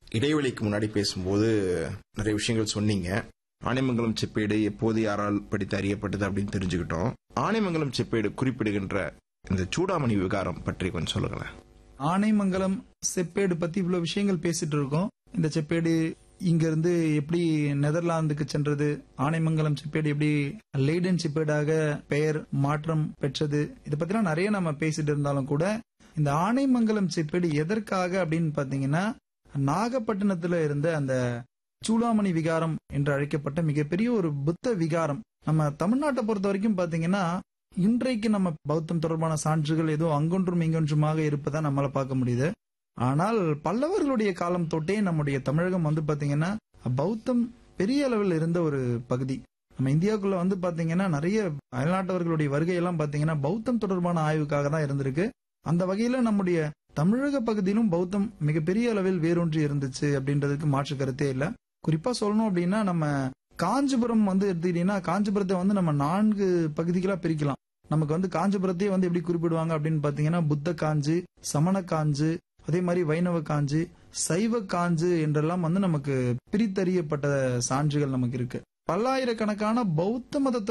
இடைவெளிக்கு முன்னாடி பேசும்போது நிறைய விஷயங்கள் சொன்னீங்க ஆனைமங்கலம் செப்பேடு எப்போது யாரால் படித்து அறியப்பட்டது அப்படின்னு தெரிஞ்சுக்கிட்டோம் ஆனைமங்கலம் செப்பேடு குறிப்பிடுகின்ற இந்த சூடாமணி விகாரம் பற்றி கொஞ்சம் சொல்லுங்களேன் ஆனைமங்கலம் செப்பேடு பத்தி இவ்வளவு விஷயங்கள் பேசிட்டு இருக்கோம் இந்த செப்பேடு இங்க இருந்து எப்படி நெதர்லாந்துக்கு சென்றது ஆனைமங்கலம் செப்பேடு எப்படி லேடன் செப்பேடாக பெயர் மாற்றம் பெற்றது இதை பத்திலாம் நிறைய நம்ம பேசிட்டு இருந்தாலும் கூட இந்த ஆனைமங்கலம் செப்பேடு எதற்காக அப்படின்னு பாத்தீங்கன்னா நாகப்பட்டினத்துல இருந்த அந்த சூடாமணி விகாரம் என்று அழைக்கப்பட்ட மிகப்பெரிய ஒரு புத்த விகாரம் நம்ம தமிழ்நாட்டை பொறுத்த வரைக்கும் பாத்தீங்கன்னா இன்றைக்கு நம்ம பௌத்தம் தொடர்பான சான்றுகள் ஏதோ அங்கொன்றும் இங்கொன்றுமாக இருப்பதா நம்மளால பார்க்க முடியுது ஆனால் பல்லவர்களுடைய காலம் தொட்டே நம்முடைய தமிழகம் வந்து பாத்தீங்கன்னா பௌத்தம் பெரிய அளவில் இருந்த ஒரு பகுதி நம்ம இந்தியாவுக்குள்ள வந்து பாத்தீங்கன்னா நிறைய அயல்நாட்டவர்களுடைய வருகையெல்லாம் பாத்தீங்கன்னா பௌத்தம் தொடர்பான ஆய்வுக்காக தான் இருந்திருக்கு அந்த வகையில நம்முடைய தமிழக பகுதியிலும் பௌத்தம் மிகப்பெரிய அளவில் வேரூன்றி இருந்துச்சு அப்படின்றதுக்கு மாற்று கருத்தே இல்ல குறிப்பா சொல்லணும் அப்படின்னா நம்ம காஞ்சிபுரம் வந்து எடுத்துக்கிட்டீங்கன்னா காஞ்சிபுரத்தை வந்து நம்ம நான்கு பகுதிகளா பிரிக்கலாம் நமக்கு வந்து காஞ்சிபுரத்தையே வந்து எப்படி குறிப்பிடுவாங்க அப்படின்னு பாத்தீங்கன்னா புத்த காஞ்சு சமண காஞ்சு அதே மாதிரி வைணவ காஞ்சு சைவ காஞ்சு என்றெல்லாம் வந்து நமக்கு பிரித்தறியப்பட்ட சான்றுகள் நமக்கு இருக்கு பல்லாயிரக்கணக்கான பௌத்த மதத்தை